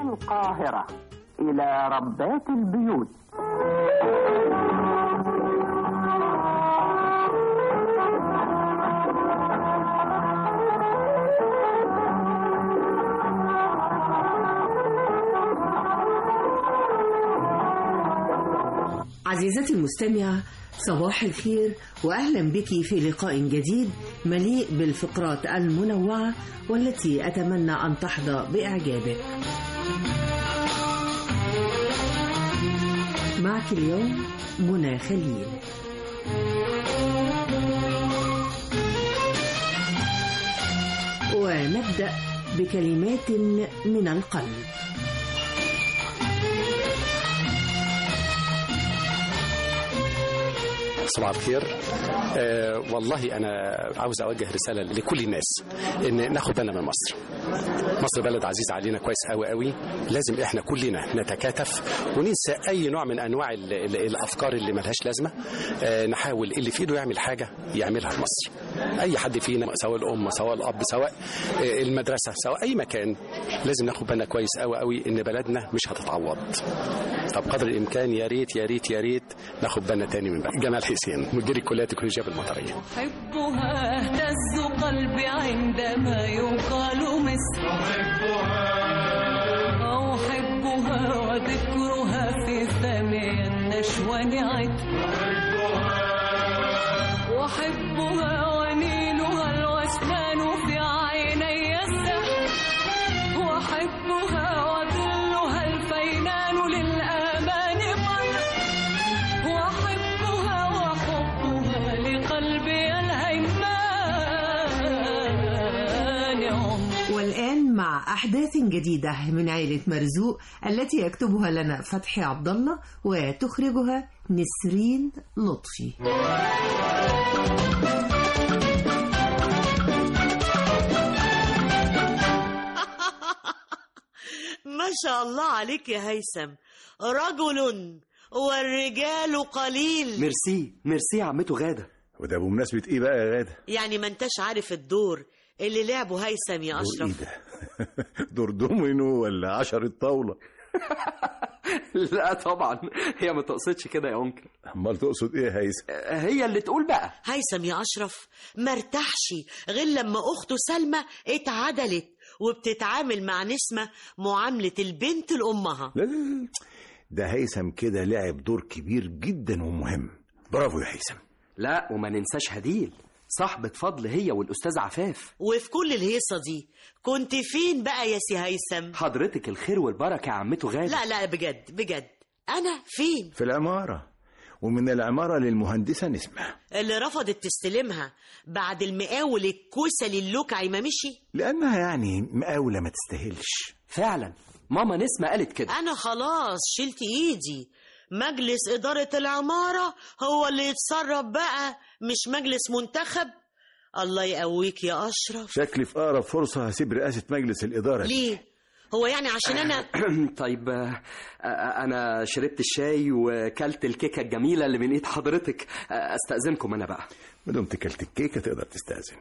القاهرة إلى ربات البيوت عزيزتي المستمعة صباح الخير وأهلا بك في لقاء جديد مليء بالفقرات المنوعة والتي أتمنى أن تحظى بإعجابك معك اليوم منى خليل ونبدأ بكلمات من القلب صباح الخير آه والله انا عاوز اوجه رساله لكل الناس ان ناخد بالنا من مصر مصر بلد عزيز علينا كويس قوي قوي لازم احنا كلنا نتكاتف وننسى اي نوع من انواع ال ال الافكار اللي ملهاش لازمه آه نحاول اللي في ايده يعمل حاجه يعملها في مصر اي حد فينا سواء الام سواء الاب سواء آه المدرسه سواء اي مكان لازم ناخد بالنا كويس قوي قوي ان بلدنا مش هتتعوض طب قدر الامكان يا ريت يا ريت يا ريت ناخد بالنا تاني من بلد. جمال حسين مدير الكليه التكنولوجيه بالمطريه أحبها اهتز قلبي عندما يقال مصر أحبها وذكرها في فمي النشوى نعت وأحبها ونيلها الوسخان في عيني السحر وأحبها وظلها الفينان للآمان قدر وأحبها وحبها لقلبي الهيمان عمر والآن مع أحداث جديدة من عائلة مرزوق التي يكتبها لنا فتحي عبد الله وتخرجها نسرين لطفي ما شاء الله عليك يا هيثم رجل والرجال قليل ميرسي ميرسي يا عمته غادة وده بمناسبة ايه بقى يا غادة؟ يعني ما انتش عارف الدور اللي لعبه هيثم يا دور أشرف ايه ده؟ دور دومينو ولا عشرة طاولة؟ لا طبعا هي ما تقصدش كده يا انكل امال تقصد ايه يا هيثم؟ هي اللي تقول بقى هيثم يا أشرف ما ارتاحش غير لما أخته سلمى اتعدلت وبتتعامل مع نسمة معاملة البنت لأمها لا لا لا ده هيثم كده لعب دور كبير جدا ومهم برافو يا هيثم لا وما ننساش هديل صاحبة فضل هي والأستاذ عفاف وفي كل الهيصة دي كنت فين بقى يا سي هيثم حضرتك الخير والبركة يا عمته غادة لا لا بجد بجد أنا فين في العمارة ومن العمارة للمهندسة نسمة اللي رفضت تستلمها بعد المقاول الكسل اللوكعي ما مشي لأنها يعني مقاولة ما تستاهلش فعلا ماما نسمة قالت كده أنا خلاص شلت إيدي مجلس إدارة العمارة هو اللي يتصرف بقى مش مجلس منتخب الله يقويك يا أشرف شكلي في أقرب فرصة هسيب رئاسة مجلس الإدارة دي. ليه؟ هو يعني عشان أنا طيب آه، آه، أنا شربت الشاي وكلت الكيكة الجميلة اللي من إيد حضرتك آه، أستأذنكم أنا بقى ما دمت كلت الكيكة تقدر تستأذن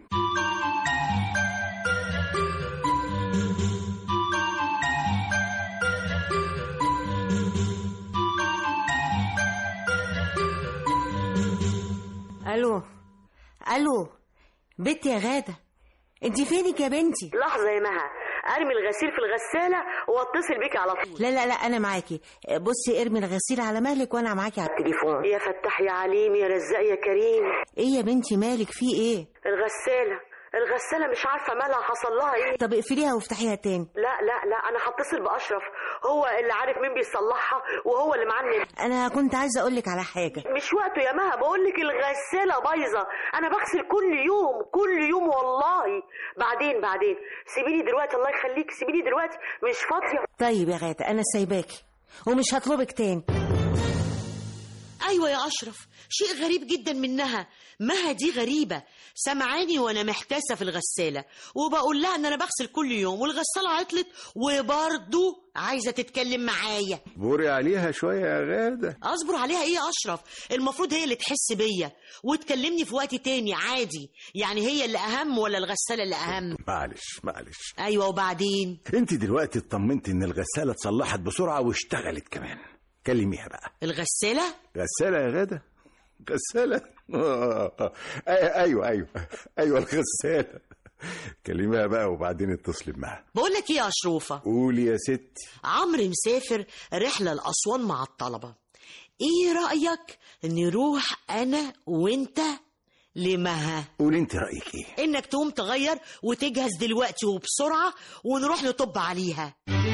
الو الو بنت يا غاده انت فينك يا بنتي لحظة يا مها أرمي الغسيل في الغسالة وأتصل بيك على طول لا لا لا انا معاكي بصي ارمي الغسيل على مهلك وانا معاكي على التليفون يا فتاح يا عليم يا رزاق يا كريم ايه يا بنتي مالك في ايه الغسالة الغسالة مش عارفة مالها حصل لها ايه طب اقفليها وافتحيها تاني لا لا لا انا هتصل باشرف هو اللي عارف مين بيصلحها وهو اللي معلم انا كنت عايزه اقول لك على حاجه مش وقته يا مها بقول لك الغسالة بايظة انا بغسل كل يوم كل يوم والله بعدين بعدين سيبيني دلوقتي الله يخليك سيبيني دلوقتي مش فاضية طيب يا غاده انا سايباكي ومش هطلبك تاني ايوه يا اشرف شيء غريب جدا منها مها دي غريبه سمعاني وانا محتاسه في الغساله وبقول لها ان انا بغسل كل يوم والغساله عطلت وبرضه عايزه تتكلم معايا بوري عليها شوية يا غادة اصبر عليها ايه يا اشرف المفروض هي اللي تحس بيا وتكلمني في وقت تاني عادي يعني هي اللي اهم ولا الغساله اللي اهم معلش معلش ايوه وبعدين انت دلوقتي اطمنتي ان الغسالة اتصلحت بسرعة واشتغلت كمان كلميها بقى الغساله غسالة يا غادة غسالة آه، ايوه ايوه ايوه الغسالة كلميها بقى وبعدين اتصلي معاها بقول لك ايه يا اشرفه قولي يا ستي عمرو مسافر رحله لاسوان مع الطلبه ايه رايك نروح انا وانت لمها قولي انت رأيك ايه انك تقوم تغير وتجهز دلوقتي وبسرعه ونروح نطب عليها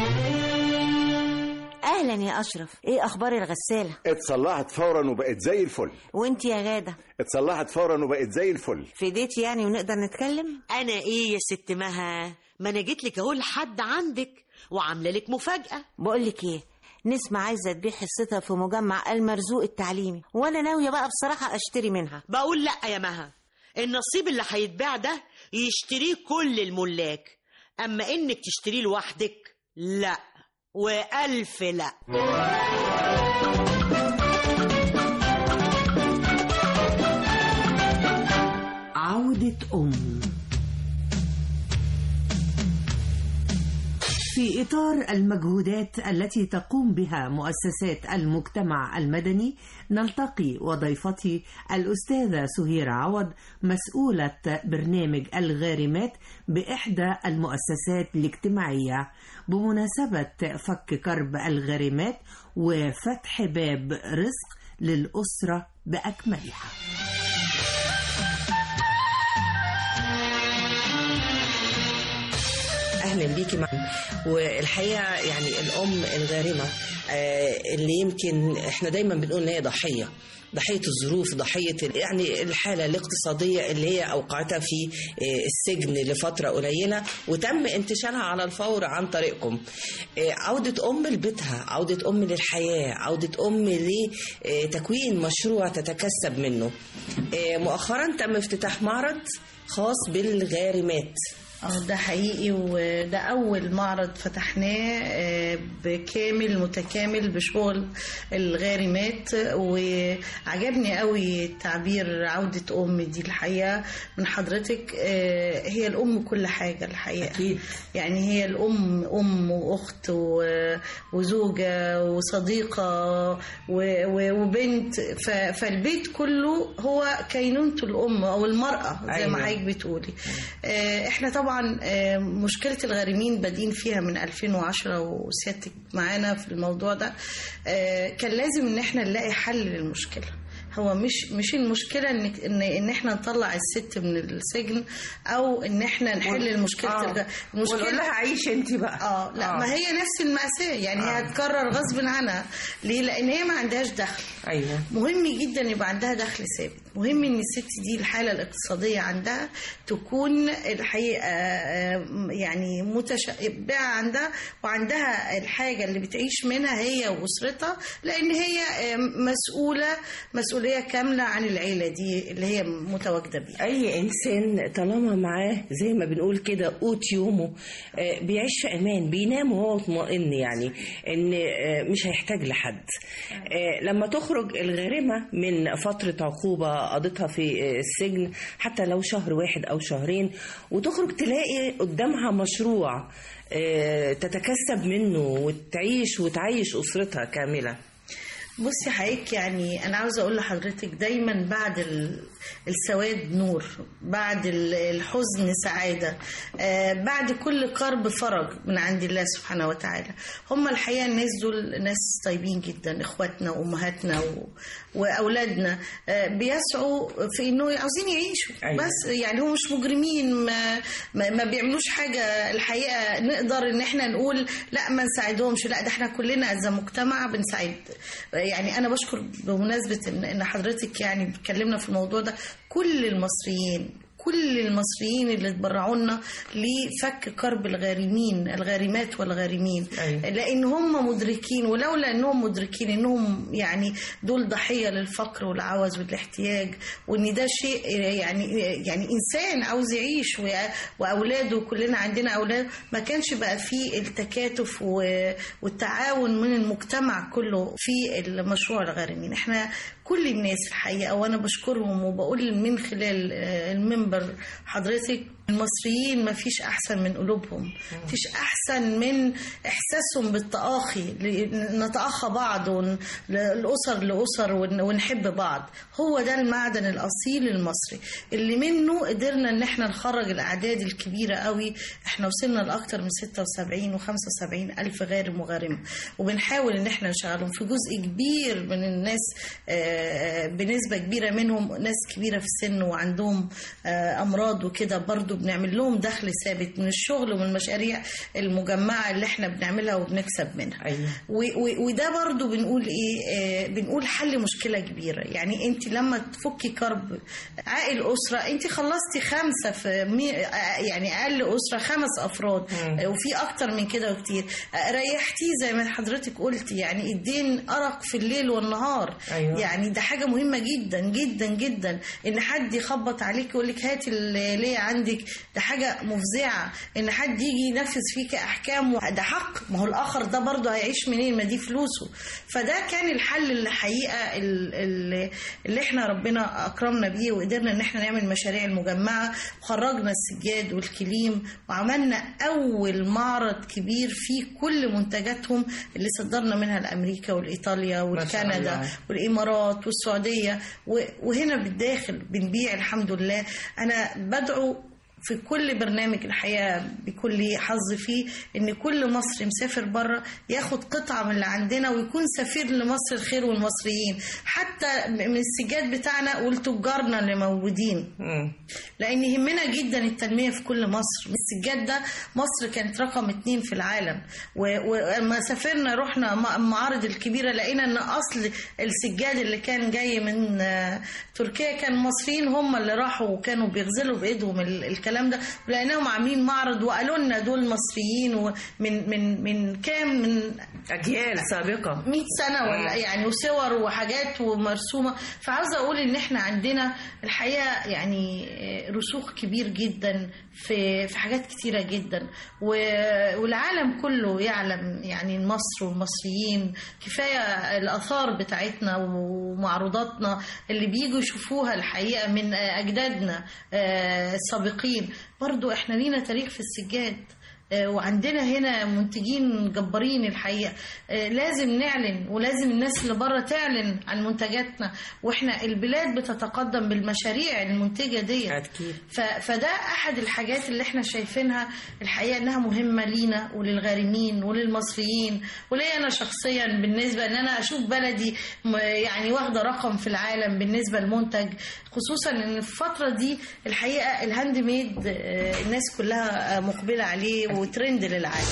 اهلا يا اشرف ايه اخبار الغساله اتصلحت فورا وبقت زي الفل وانت يا غاده اتصلحت فورا وبقت زي الفل فديتي يعني ونقدر نتكلم انا ايه يا ست مها ما انا جيت لك اهو لحد عندك وعامله لك مفاجاه بقول لك ايه نسمة عايزة تبيع حصتها في مجمع المرزوق التعليمي وأنا ناوية بقى بصراحة أشتري منها بقول لا يا مها النصيب اللي هيتباع ده يشتريه كل الملاك اما انك تشتريه لوحدك لا والف لا عودة أم في إطار المجهودات التي تقوم بها مؤسسات المجتمع المدني نلتقي وضيفتي الأستاذة سهيرة عوض مسؤولة برنامج الغارمات بإحدى المؤسسات الاجتماعية بمناسبة فك كرب الغارمات وفتح باب رزق للأسرة بأكملها اهلا بيكي معنا والحقيقه يعني الام الغارمه آه، اللي يمكن احنا دايما بنقول ان هي ضحيه ضحيه الظروف ضحيه ال- يعني الحاله الاقتصاديه اللي هي اوقعتها في آه، السجن لفتره قليله وتم انتشالها على الفور عن طريقكم آه، عوده ام لبيتها عوده ام للحياه عوده ام لتكوين مشروع تتكسب منه آه، مؤخرا تم افتتاح معرض خاص بالغارمات اه ده حقيقي وده أول معرض فتحناه آه، بكامل متكامل بشغل الغارمات وعجبني قوي تعبير عودة أم دي الحقيقة من حضرتك آه، هي الأم كل حاجة الحقيقة أكيد. يعني هي الأم أم وأخت و- وزوجة وصديقة و- و- وبنت ف- فالبيت كله هو كينونة الأم أو المرأة زي ما أيوة. حضرتك بتقولي آه، احنا طبعا آه، مشكلة الغارمين بادئين فيها من 2010 وسيادتك معانا في الموضوع ده آه، كان لازم ان احنا نلاقي حل للمشكلة هو مش مش المشكله ان ان ان احنا نطلع الست من السجن او ان احنا نحل المشكله آه. الغ- ونقول لها عيش انت بقى اه لا آه. ما هي نفس المأساة يعني هي آه. هتكرر غصب عنها ليه لان هي ما عندهاش دخل ايوه مهم جدا يبقى عندها دخل ثابت مهم ان الست دي الحاله الاقتصاديه عندها تكون الحقيقه آه، يعني متشبعه عندها وعندها الحاجه اللي بتعيش منها هي واسرتها لان هي آه، مسؤوله مسؤوليه كامله عن العيله دي اللي هي متواجده بيها اي انسان طالما معاه زي ما بنقول كده قوت يومه آه، بيعيش في امان بينام وهو مطمئن يعني ان آه، مش هيحتاج لحد آه، لما تخرج الغارمه من فتره عقوبه قضتها في آه، السجن حتى لو شهر واحد او شهرين وتخرج تلاقي قدامها مشروع آه، تتكسب منه وتعيش وتعيش اسرتها كامله بصي حضرتك يعني انا عاوزه اقول لحضرتك دايما بعد ال- السواد نور بعد ال- الحزن سعاده آه، بعد كل كرب فرج من عند الله سبحانه وتعالى هم الحقيقه الناس دول ناس طيبين جدا اخواتنا وامهاتنا و... واولادنا آه، بيسعوا في انه عاوزين يعيشوا أيوة. بس يعني هم مش مجرمين ما, ما, ما بيعملوش حاجه الحقيقه نقدر ان احنا نقول لا ما نساعدهمش لا ده احنا كلنا از مجتمع بنساعد يعني انا بشكر بمناسبه ان ان حضرتك يعني بتكلمنا في الموضوع ده كل المصريين كل المصريين اللي اتبرعوا لنا لفك كرب الغارمين الغارمات والغارمين أيوة. لان هم مدركين ولولا انهم مدركين انهم يعني دول ضحيه للفقر والعوز والاحتياج وان ده شيء يعني يعني انسان عاوز يعيش و- واولاده كلنا عندنا اولاد ما كانش بقى فيه التكاتف و- والتعاون من المجتمع كله في المشروع الغارمين احنا كل الناس الحقيقه وانا بشكرهم وبقول من خلال آه، المنبر حضرتك المصريين ما فيش احسن من قلوبهم فيش احسن من احساسهم بالتآخي ل- نتأخى بعض ون- ل- الاسر لاسر ون- ونحب بعض هو ده المعدن الاصيل المصري اللي منه قدرنا ان احنا نخرج الاعداد الكبيره قوي احنا وصلنا لاكثر من 76 و75 الف غارم وغارمه وبنحاول ان احنا نشغلهم في جزء كبير من الناس آه، بنسبه كبيره منهم ناس كبيره في السن وعندهم آه، امراض وكده برضو بنعمل لهم دخل ثابت من الشغل ومن المشاريع المجمعه اللي احنا بنعملها وبنكسب منها أيوة. و- و- وده برضو بنقول ايه آه، بنقول حل مشكله كبيره يعني انت لما تفكي كرب عائل اسره انت خلصتي خمسه في مي آه، يعني اقل اسره خمس افراد آه، وفي اكتر من كده وكتير آه، ريحتيه زي ما حضرتك قلتي يعني الدين ارق في الليل والنهار أيوة. يعني ده حاجه مهمه جدا جدا جدا ان حد يخبط عليك يقول لك هاتي اللي ليه عندك ده حاجه مفزعه ان حد يجي ينفذ فيك احكام ده حق ما هو الاخر ده برضه هيعيش منين ما دي فلوسه فده كان الحل الحقيقه ال- ال- اللي احنا ربنا اكرمنا بيه وقدرنا ان احنا نعمل مشاريع المجمعه وخرجنا السجاد والكليم وعملنا اول معرض كبير فيه كل منتجاتهم اللي صدرنا منها لامريكا والايطاليا ما شاء والكندا الله. والامارات والسعوديه و- وهنا بالداخل بنبيع الحمد لله انا بدعو في كل برنامج الحقيقه بيكون لي حظ فيه ان كل مصري مسافر بره ياخد قطعه من اللي عندنا ويكون سفير لمصر الخير والمصريين حتى من السجاد بتاعنا ولتجارنا اللي موجودين مم. لان يهمنا جدا التنميه في كل مصر السجاد ده مصر كانت رقم اتنين في العالم و- ولما سافرنا رحنا م- المعارض الكبيره لقينا ان اصل السجاد اللي كان جاي من آه، تركيا كان المصريين هم اللي راحوا وكانوا بيغزلوا بايدهم ال- الكلام ده ولقيناهم عاملين معرض وقالوا لنا دول مصريين ومن من من كام من أجيال سابقة 100 سنة ولا يعني وصور وحاجات ومرسومة فعاوزة أقول إن إحنا عندنا الحقيقة يعني رسوخ كبير جدا في في حاجات كتيرة جدا و- والعالم كله يعلم يعني مصر والمصريين كفاية الآثار بتاعتنا ومعروضاتنا اللي بيجوا يشوفوها الحقيقة من أجدادنا آه، السابقين برضو إحنا لينا تاريخ في السجاد آه، وعندنا هنا منتجين جبارين الحقيقه آه، لازم نعلن ولازم الناس اللي بره تعلن عن منتجاتنا واحنا البلاد بتتقدم بالمشاريع المنتجه دي أكيد. ف- فده احد الحاجات اللي احنا شايفينها الحقيقه انها مهمه لينا وللغارمين وللمصريين وليا انا شخصيا بالنسبه ان انا اشوف بلدي م- يعني واخده رقم في العالم بالنسبه للمنتج خصوصا ان في الفتره دي الحقيقه الهاند ميد آه، الناس كلها آه، مقبله عليه وترند للعالم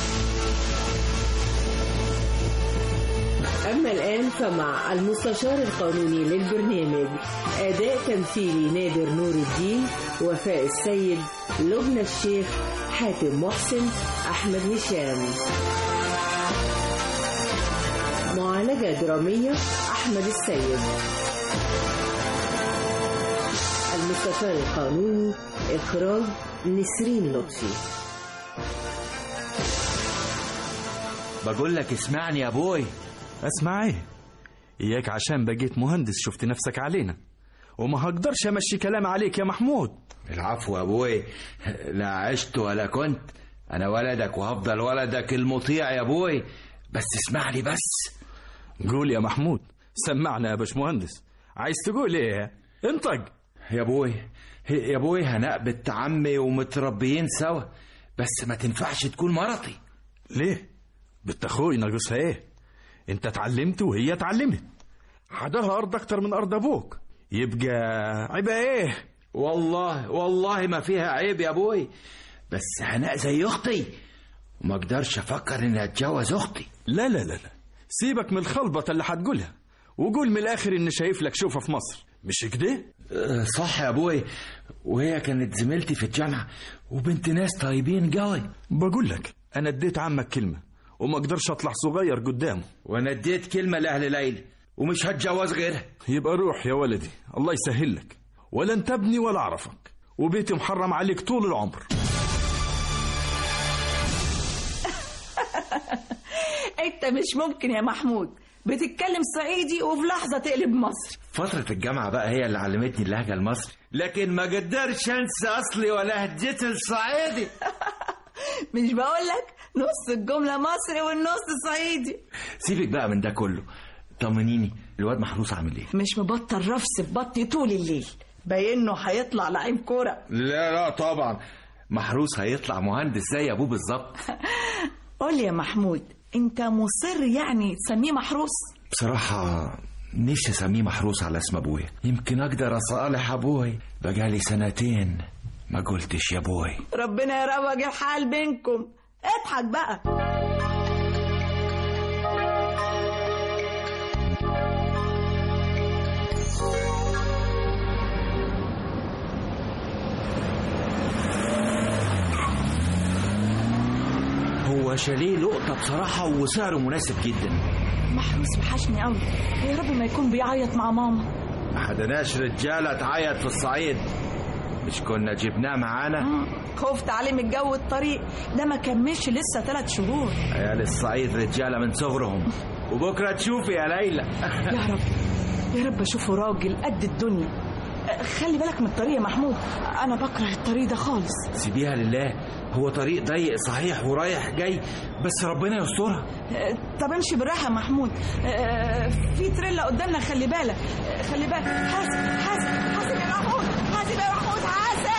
أما الآن فمع المستشار القانوني للبرنامج أداء تمثيلي نادر نور الدين وفاء السيد لبنى الشيخ حاتم محسن أحمد هشام معالجة درامية أحمد السيد المستشار القانوني إخراج نسرين لطفي بقول لك اسمعني يا ابوي اسمع ايه اياك عشان بقيت مهندس شفت نفسك علينا وما هقدرش امشي كلام عليك يا محمود العفو يا ابوي لا عشت ولا كنت انا ولدك وهفضل ولدك المطيع يا ابوي بس اسمع لي بس قول يا محمود سمعنا يا باشمهندس عايز تقول ايه انطق يا ابوي يا ابوي هناء بنت عمي ومتربيين سوا بس ما تنفعش تكون مرتي ليه بنت اخوي ناقصها ايه انت اتعلمت وهي اتعلمت حداها ارض اكتر من ارض ابوك يبقى عيب ايه والله والله ما فيها عيب يا ابوي بس هناء زي اختي وما اقدرش افكر اني اتجوز اختي لا لا لا لا سيبك من الخلبطه اللي هتقولها وقول من الاخر اني شايف لك شوفه في مصر مش كده آه، صح يا ابوي وهي كانت زميلتي في الجامعه وبنت ناس طيبين قوي بقول لك انا اديت عمك كلمه وما اقدرش اطلع صغير قدامه وانا اديت كلمه لاهل ليلى ومش هتجوز غيرها يبقى روح يا ولدي الله يسهل لك ولا انت ابني ولا اعرفك وبيتي محرم عليك طول العمر انت مش ممكن يا محمود بتتكلم صعيدي وفي لحظة تقلب مصر فترة الجامعة بقى هي اللي علمتني اللهجة المصري لكن ما قدرش انسى اصلي ولهجتي الصعيدي مش بقولك نص الجملة مصري والنص صعيدي سيبك بقى من ده كله طمنيني الواد محروس عامل ايه مش مبطل رفس في بطني طول الليل باينه هيطلع لعيب كورة لا لا طبعا محروس هيطلع مهندس زي ابوه بالظبط قول لي يا محمود انت مصر يعني تسميه محروس بصراحة نفسي اسميه محروس على اسم ابويا يمكن اقدر اصالح ابوي بقالي سنتين ما قلتش يا ابوي ربنا يروج الحال بينكم اضحك بقى هو شاليه لقطة بصراحة وسعره مناسب جدا محروس وحشني قوي يا رب ما يكون بيعيط مع ماما ما حدناش رجالة تعيط في الصعيد مش كنا جبناه معانا خفت عليه من الجو الطريق ده ما كملش لسه ثلاث شهور عيال الصعيد رجالة من صغرهم وبكرة تشوفي يا ليلى يا رب يا رب اشوفه راجل قد الدنيا خلي بالك من الطريق يا محمود انا بكره الطريق ده خالص سيبيها لله هو طريق ضيق صحيح ورايح جاي بس ربنا يسترها طب امشي بالراحه يا محمود في تريلا قدامنا خلي بالك خلي بالك حاسب حاسب حاسب يا محمود حاسب يا محمود حاسب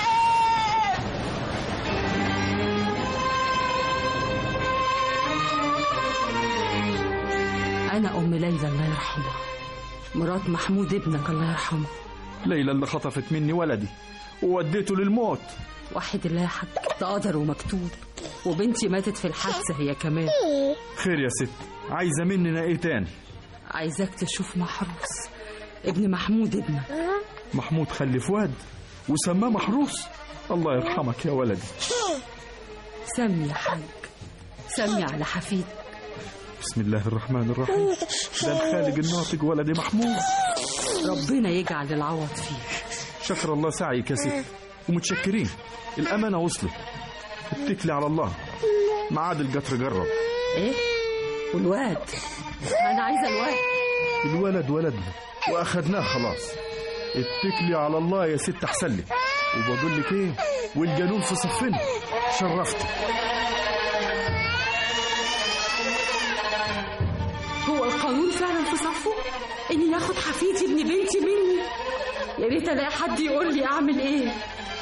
أنا أم ليلى الله يرحمها مرات محمود ابنك الله يرحمه ليلى اللي خطفت مني ولدي ووديته للموت وحد الله يا حاج ده قدر ومكتوب وبنتي ماتت في الحادثة هي كمان خير يا ست عايزة مننا ايه تاني عايزاك تشوف محروس ابن محمود ابنك محمود خلف واد وسماه محروس الله يرحمك يا ولدي سمي يا حاج سمي على حفيد بسم الله الرحمن الرحيم ده الخالق الناطق ولدي محمود ربنا يجعل العوض فيه شكر الله سعيك يا ست ومتشكرين الأمانة وصلت اتكلي على الله معاد القطر جرب ايه والواد انا عايزه الواد الولد ولدنا واخدناه خلاص اتكلي على الله يا ست احسن لك وبقول لك ايه والجنون في صفنا شرفتك هو القانون فعلا في صفه اني ياخد حفيدي ابن بنتي مني يا ريت الاقي حد يقول لي اعمل ايه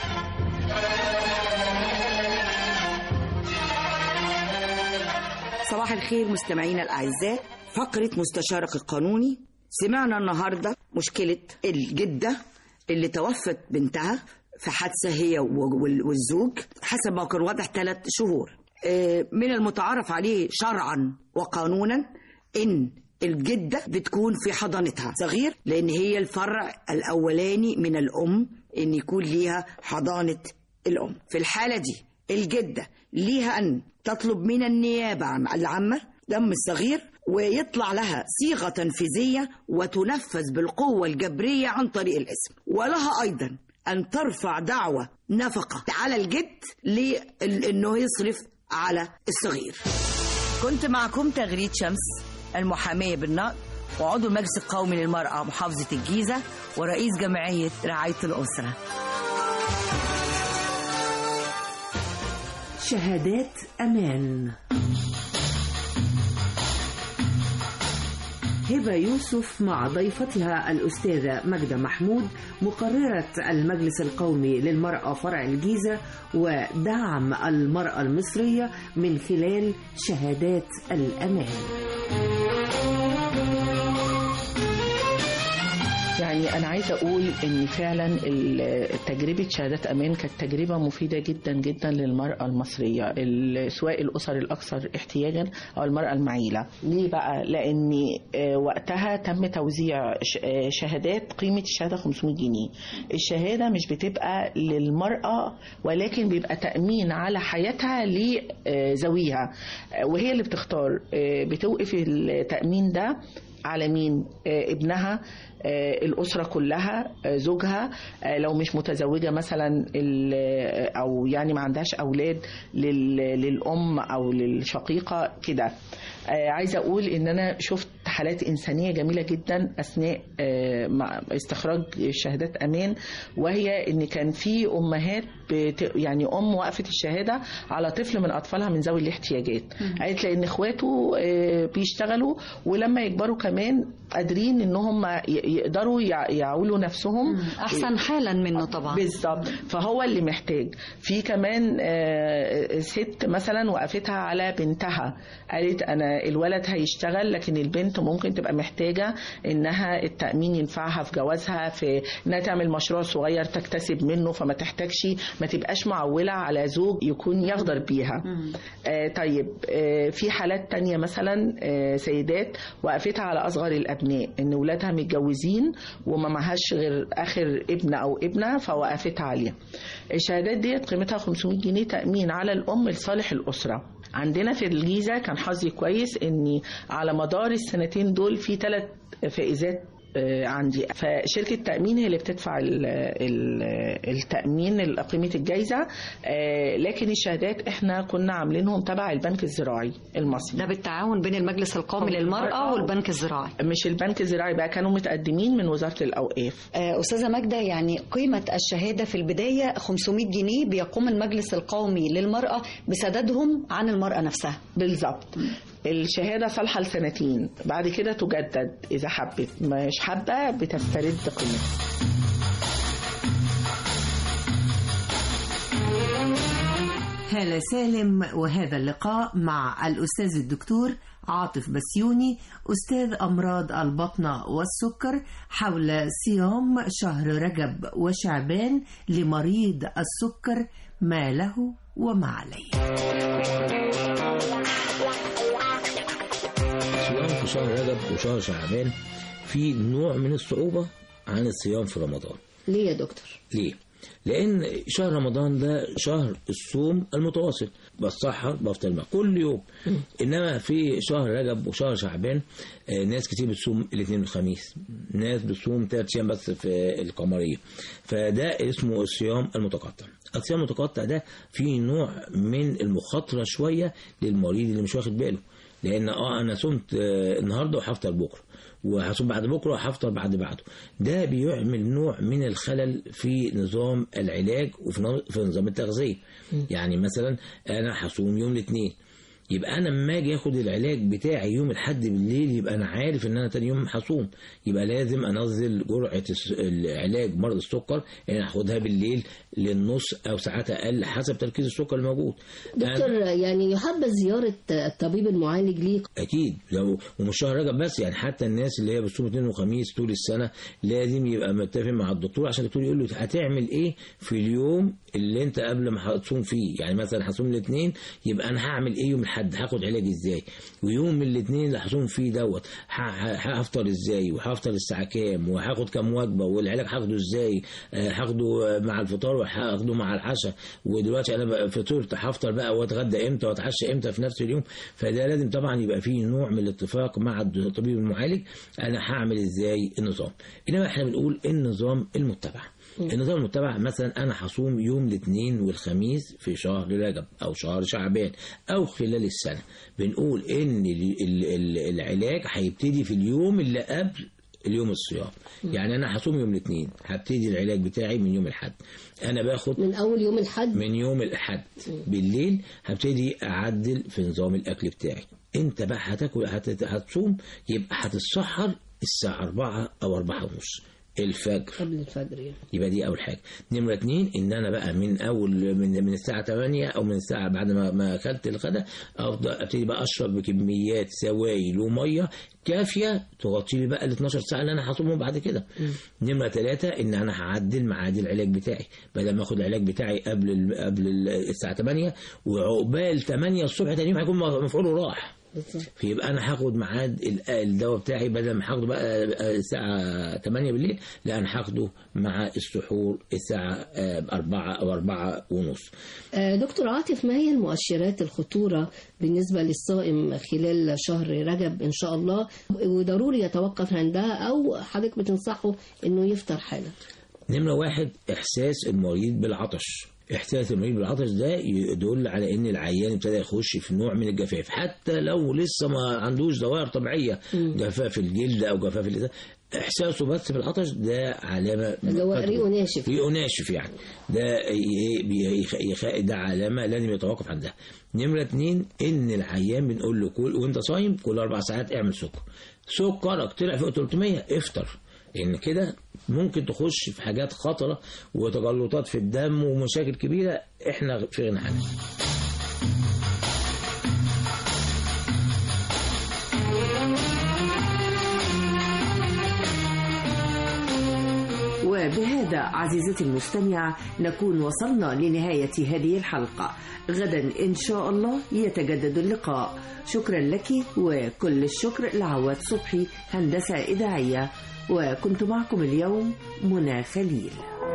صباح الخير مستمعينا الأعزاء فقرة مستشارك القانوني سمعنا النهاردة مشكلة الجدة اللي توفت بنتها في حادثة هي وال- والزوج حسب ما كان واضح ثلاث شهور آه، من المتعارف عليه شرعا وقانونا إن الجدة بتكون في حضانتها صغير لأن هي الفرع الأولاني من الأم إن يكون ليها حضانة الأم في الحالة دي الجدة ليها أن تطلب من النيابة عن- العامة دم الصغير ويطلع لها صيغة تنفيذية وتنفذ بالقوة الجبرية عن طريق الاسم ولها أيضا أن ترفع دعوة نفقة على الجد لأنه يصرف على الصغير كنت معكم تغريد شمس المحامية بالنقد وعضو المجلس القومي للمرأة محافظة الجيزة ورئيس جمعية رعاية الأسرة شهادات أمان هبة يوسف مع ضيفتها الأستاذة مجدة محمود مقررة المجلس القومي للمرأة فرع الجيزة ودعم المرأة المصرية من خلال شهادات الأمان يعني أنا عايزة أقول إن فعلا ال- تجربة شهادات أمان كانت تجربة مفيدة جدا جدا للمرأة المصرية ال- سواء الأسر الأكثر احتياجا أو المرأة المعيلة ليه بقى؟ لأن آه، وقتها تم توزيع ش- آه، شهادات قيمة الشهادة 500 جنيه الشهادة مش بتبقى للمرأة ولكن بيبقى تأمين على حياتها لزويها آه، وهي اللي بتختار آه، بتوقف التأمين ده على مين آه، ابنها آه، الأسرة كلها آه، زوجها آه، لو مش متزوجة مثلا ال- آه، أو يعني ما عندهاش أولاد لل- للأم أو للشقيقة كده آه، عايزة أقول إن أنا شفت حالات إنسانية جميلة جدا أثناء آه، مع استخراج شهادات أمان وهي إن كان في أمهات بت... يعني أم وقفت الشهادة على طفل من أطفالها من ذوي الاحتياجات قالت لأن إخواته آه، بيشتغلوا ولما يكبروا كمان قادرين إن هم ي- يقدروا يع- يعولوا نفسهم أحسن حالا منه طبعا بالظبط فهو اللي محتاج في كمان آه، ست مثلا وقفتها على بنتها قالت انا الولد هيشتغل لكن البنت ممكن تبقى محتاجه انها التامين ينفعها في جوازها في انها تعمل مشروع صغير تكتسب منه فما تحتاجش ما تبقاش معوله على زوج يكون يغدر بيها آه طيب آه في حالات تانية مثلا آه سيدات وقفتها على اصغر الابناء ان ولادها متجوزين وما معهاش غير اخر ابن او ابنه فوقفتها عليها الشهادات ديت قيمتها 500 جنيه تامين على الام لصالح الاسره عندنا في الجيزه كان حظي كويس اني على مدار السنتين دول في ثلاث فائزات آه، عندي فشركة تأمين هي اللي بتدفع ال- ال- التأمين قيمة الجايزة آه، لكن الشهادات احنا كنا عاملينهم تبع البنك الزراعي المصري ده بالتعاون بين المجلس القومي للمرأة والبنك الزراعي مش البنك الزراعي بقى كانوا متقدمين من وزارة الأوقاف آه، أستاذة ماجدة يعني قيمة الشهادة في البداية 500 جنيه بيقوم المجلس القومي للمرأة بسدادهم عن المرأة نفسها بالظبط الشهادة صالحة لسنتين بعد كده تجدد إذا حبت مش حابة بتسترد قيمتها هالة سالم وهذا اللقاء مع الأستاذ الدكتور عاطف بسيوني أستاذ أمراض البطنة والسكر حول صيام شهر رجب وشعبان لمريض السكر ما له وما عليه الصيام في شهر رجب وشهر شعبان في نوع من الصعوبة عن الصيام في رمضان ليه يا دكتور؟ ليه؟ لأن شهر رمضان ده شهر الصوم المتواصل بتسحر بفطر الماء كل يوم إنما في شهر رجب وشهر شعبان آه، ناس كتير بتصوم الاثنين والخميس ناس بتصوم ثلاث أيام بس في القمرية فده اسمه الصيام المتقطع الصيام المتقطع ده فيه نوع من المخاطرة شوية للمريض اللي مش واخد باله لان اه انا صمت آه، النهارده وهفطر بكره وهصوم بعد بكره وهفطر بعد بعده ده بيعمل نوع من الخلل في نظام العلاج وفي نظام- في نظام التغذيه يعني مثلا انا هصوم يوم الاثنين يبقى انا لما اجي اخد العلاج بتاعي يوم الاحد بالليل يبقى انا عارف ان انا تاني يوم هصوم يبقى لازم انزل جرعه الس- العلاج مرض السكر ان انا هاخدها بالليل للنص او ساعات اقل حسب تركيز السكر الموجود دكتور يعني يحبذ زيارة الطبيب المعالج ليك اكيد لو ومش شهر رجب بس يعني حتى الناس اللي هي بتصوم اثنين وخميس طول السنه لازم يبقى متفق مع الدكتور عشان الدكتور يقول له هتعمل ايه في اليوم اللي انت قبل ما هتصوم فيه يعني مثلا هصوم الاثنين يبقى انا هعمل ايه يوم الاحد هاخد علاج ازاي ويوم الاثنين اللي هصوم فيه دوت ه- ه- هفطر ازاي وهفطر الساعه كام وهاخد كام وجبه والعلاج هاخده ازاي آه، هاخده مع الفطار وهاخده مع العشاء ودلوقتي انا بقى فطرت هفطر بقى واتغدى امتى واتعشى امتى في نفس اليوم فده لازم طبعا يبقى فيه نوع من الاتفاق مع الطبيب المعالج انا هعمل ازاي النظام انما احنا بنقول النظام المتبع النظام المتبع مثلا انا هصوم يوم الاثنين والخميس في شهر رجب او شهر شعبان او خلال السنه بنقول ان ال- ال- ال- العلاج هيبتدي في اليوم اللي قبل اليوم الصيام يعني انا هصوم يوم الاثنين هبتدي العلاج بتاعي من يوم الاحد انا باخد من اول يوم الحد من يوم الاحد بالليل هبتدي اعدل في نظام الاكل بتاعي انت بقى هتاكل هت- هتصوم يبقى هتتسحر الساعه 4 او 4 ونص الفجر قبل الفجر يعني. يبقى دي اول حاجه نمره اتنين ان انا بقى من اول من من الساعه 8 او من الساعه بعد ما ما اكلت الغداء افضل ابتدي بقى اشرب بكميات سوائل وميه كافيه تغطي لي بقى ال 12 ساعه اللي انا هصومهم بعد كده نمره ثلاثه ان انا هعدل ميعاد العلاج بتاعي بدل ما اخد العلاج بتاعي قبل ال قبل ال- الساعه 8 وعقبال 8 الصبح تاني يوم هيكون مفعوله راح فيبقى انا هاخد ميعاد ال- الدواء بتاعي بدل ما هاخده بقى الساعه 8 بالليل لا انا هاخده مع السحور الساعه 4 او 4 ونص آه، دكتور عاطف ما هي المؤشرات الخطورة بالنسبة للصائم خلال شهر رجب إن شاء الله وضروري يتوقف عندها أو حضرتك بتنصحه إنه يفطر حالا نمرة واحد إحساس المريض بالعطش إحساس المريض بالعطش ده يدل على إن العيان ابتدى يخش في نوع من الجفاف حتى لو لسه ما عندوش ظواهر طبيعية جفاف الجلد أو جفاف اللسان إحساسه بس بالعطش ده علامة اللي هو ريقه ناشف ريقه ناشف يعني ده ي- بي- يخ- يخ- ده علامة لازم يتوقف عندها نمرة اتنين إن العيان بنقول له كل وأنت صايم كل أربع ساعات اعمل سكر سكرك طلع فوق 300 افطر لأن كده ممكن تخش في حاجات خطرة وتجلطات في الدم ومشاكل كبيرة احنا في غنى عنها وبهذا عزيزتي المستمعة نكون وصلنا لنهاية هذه الحلقة غدا إن شاء الله يتجدد اللقاء شكرا لك وكل الشكر لعواد صبحي هندسة إذاعية وكنت معكم اليوم منى خليل